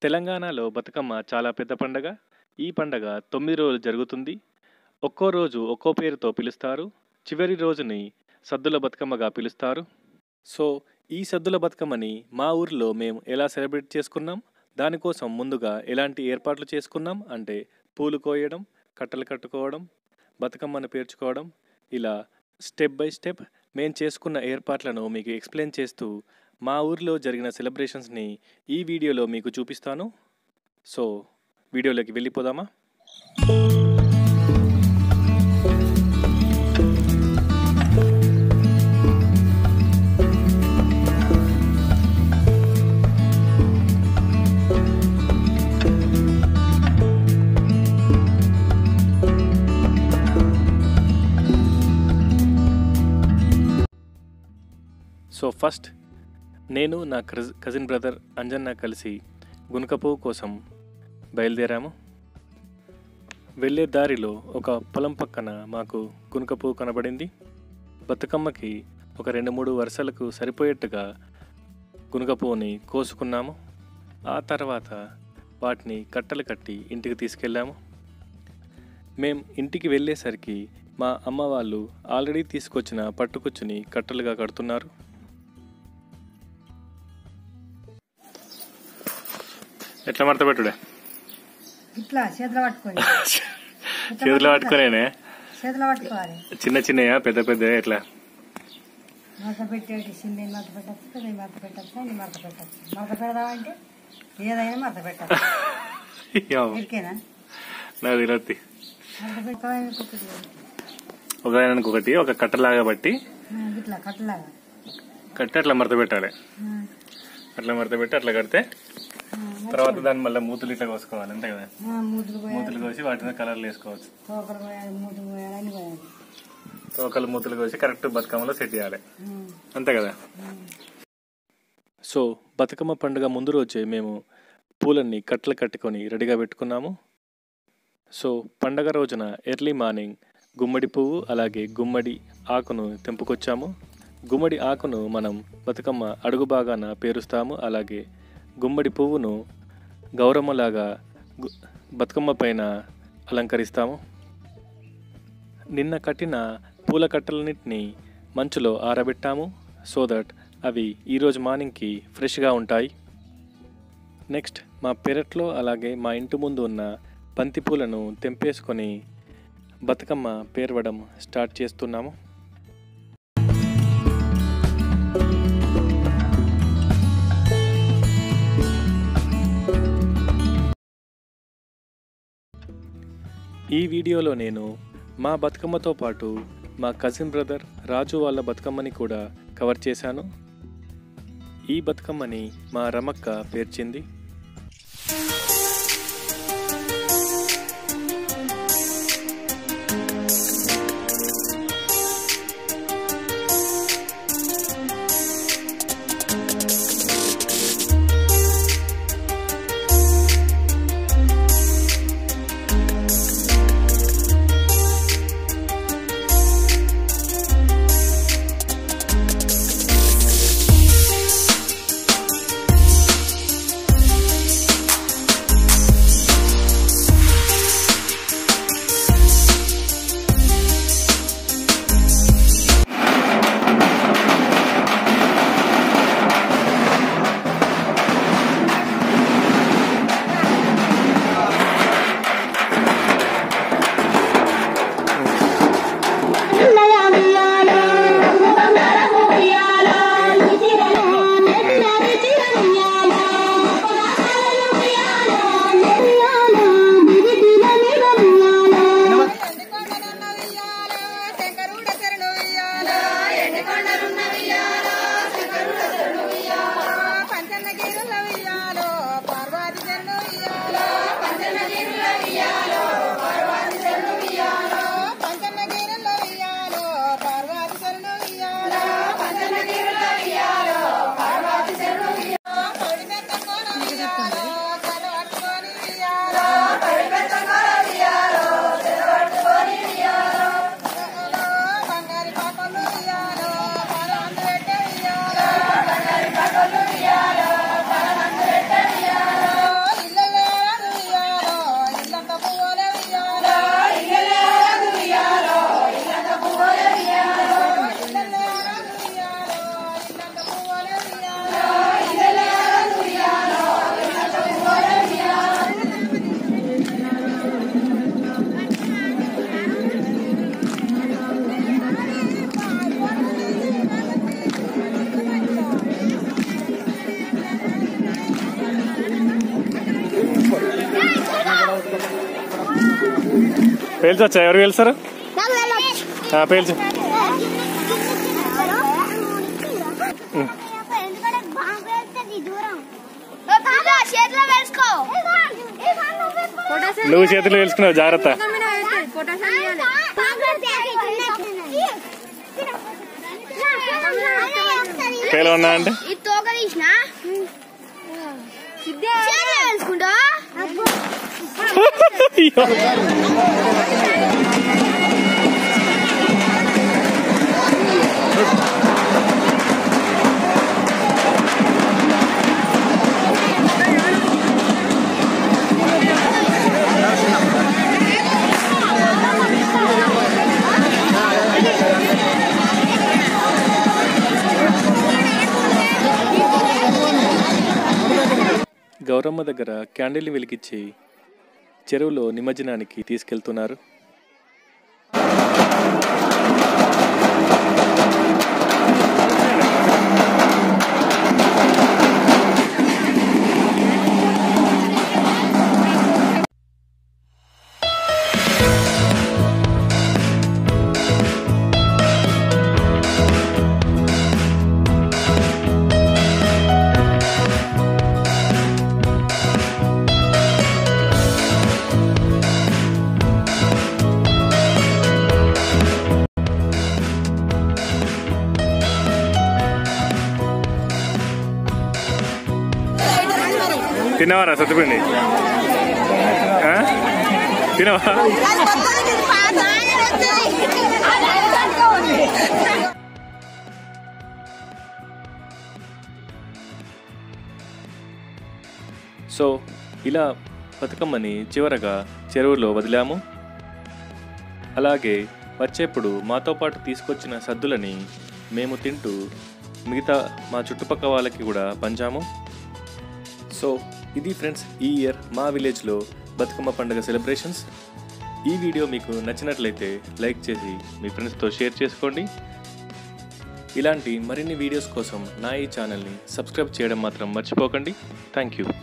తెలంగాణలో బతుకమ్మ చాలా పెద్ద పండగ. ఈ పండగ 9 రోజులు జరుగుతుంది. ఒక్కో రోజు ఒక్కో పేరుతో పిలుస్తారు. చివరి రోజుని సద్దుల బతుకమ్మగా పిలుస్తారు. సో, ఈ సద్దుల బతుకమ్మని మా ఊరిలో మేము ఎలా సెలబ్రేట్ చేసుకున్నాం, దానికోసం ముందుగా ఎలాంటి ఏర్పాట్లు చేసుకున్నాం అంటే పూలు కోయడం, కట్టలు కట్టుకోవడం, బతుకమ్మను పేర్చుకోవడం ఇలా స్టెప్ బై స్టెప్ మేం చేసుకున్న ఏర్పాట్లను మీకు ఎక్స్‌ప్లెయిన్ చేస్తూ మా ఊరిలో జరిగిన సెలబ్రేషన్స్‌ని ఈ వీడియోలో మీకు చూపిస్తాను. సో, వీడియోలోకి వెళ్ళిపోదామా? సో, ఫస్ట్ నేను నా క్రజ్ కజిన్ బ్రదర్ అంజన్న కలిసి గునుకపువ్వు కోసం బయలుదేరాము. వెళ్ళే దారిలో ఒక పొలం పక్కన మాకు గునుకపువ్వు కనబడింది. బతుకమ్మకి ఒక 2, 3 వరుసలకు సరిపోయేట్టుగా గునుకపువ్వుని కోసుకున్నాము. ఆ తర్వాత వాటిని కట్టలు కట్టి ఇంటికి తీసుకెళ్ళాము. మేం ఇంటికి వెళ్ళేసరికి మా అమ్మ వాళ్ళు ఆల్రెడీ తీసుకొచ్చిన పట్టుకుచ్చుని కట్టలుగా కడుతున్నారు. ఎట్లా మడత పెట్టుడే ఇట్లా చేతిలో పట్టుకొని చేతిలో పట్టుకునేనే చేతిలో పట్టుకోవాలి చిన్న చిన్నయా పెద్ద పెద్ద ఎట్లా మత పెట్టేటి చిన్న మత పెట్టచ్చు పెద్ద మత పెట్టచ్చు అన్ని మత పెట్టచ్చు మత పెడదామంటే ఏదైనా మత పెట్టచ్చు ఎరికేనా నాకు తెలియదు మత పెట్టాలని కుక్కటి ఒక ఆయనకు ఒకటి ఒక కట్టలాగా బట్టి ఇట్లా కట్టలాగా కట్టి అట్లా మడత పెట్టాలి ఆ, అట్లా మడత పెట్టి అట్లా కడితే ఆ, తర్వాత దాన్ని మళ్ళీ మూతులు ఇట్లా కోసుకోవాలి అంతే కదా ఆ, మూతులు పోయాలి మూతులు కోసి వాటి మీద కలర్లు వేసుకోవచ్చు తోకలు పోయాలి మూతులు పోయాలి అన్ని పోయాలి తోకలు మూతులు కోసి కరెక్ట్ బతుకమ్మలో సెట్ చేయాలి ఆ, అంతే కదా సో బతుకమ్మ పండుగ ముందు రోజే మేము పూలన్నీ కట్టలు కట్టుకొని రెడీగా పెట్టుకున్నాము సో పండగ రోజున ఎర్లీ మార్నింగ్ గుమ్మడి పువ్వు అలాగే గుమ్మడి ఆకును తెంపుకొచ్చాము గుమ్మడి ఆకును మనం బతుకమ్మ అడుగు భాగాన పేరుస్తాము అలాగే గుమ్మడి పువ్వును గౌరమ్మలాగా గు- బతుకమ్మ పైన అలంకరిస్తాము నిన్న కట్టిన పూల కట్టలన్నింటినీ మంచులో ఆరబెట్టాము సో దట్ అవి ఈరోజు మార్నింగ్కి ఫ్రెష్గా ఉంటాయి నెక్స్ట్ మా పెరట్లో అలాగే మా ఇంటి ముందు ఉన్న బంతి పూలను తెంపేసుకొని బతుకమ్మ పేర్వడం స్టార్ట్ చేస్తున్నాము ఈ వీడియోలో నేను మా బతుకమ్మతో పాటు మా కజిన్ బ్రదర్ రాజు వాళ్ళ బతుకమ్మని కూడా కవర్ చేశాను ఈ బతుకమ్మని మా రమక్క పేర్చింది పేల్చొచ్చా ఎవరు పేలుస్తారు ఆ, పేల్చు చేతిలో వేసుకో నువ్వు చేతులు వేసుకున్నావు జాగ్రత్త పేలవన్నా అంటే ఈ తోక తీసిన చేతిలో వేసుకుంటా గౌరమ్మ దగ్గర క్యాండిల్ని వెలిగించి చెరువులో నిమజ్జనానికి తీసుకెళ్తున్నారు తినవారా సత్తుపిండి ఆ? తినవా సో ఇలా బతుకమ్మని చివరగా చెరువులో వదిలాము అలాగే వచ్చేప్పుడు మాతో పాటు తీసుకొచ్చిన సద్దులని మేము తింటూ మిగతా మా చుట్టుపక్కల వాళ్ళకి కూడా పంచాము సో ఇది ఫ్రెండ్స్ ఈ ఇయర్ మా విలేజ్లో బతుకమ్మ పండుగ సెలబ్రేషన్స్ ఈ వీడియో మీకు నచ్చినట్లయితే లైక్ చేసి మీ ఫ్రెండ్స్తో షేర్ చేసుకోండి ఇలాంటి మరిన్ని వీడియోస్ కోసం నా ఈ ఛానల్ని సబ్స్క్రైబ్ చేయడం మాత్రం మర్చిపోకండి థ్యాంక్ యూ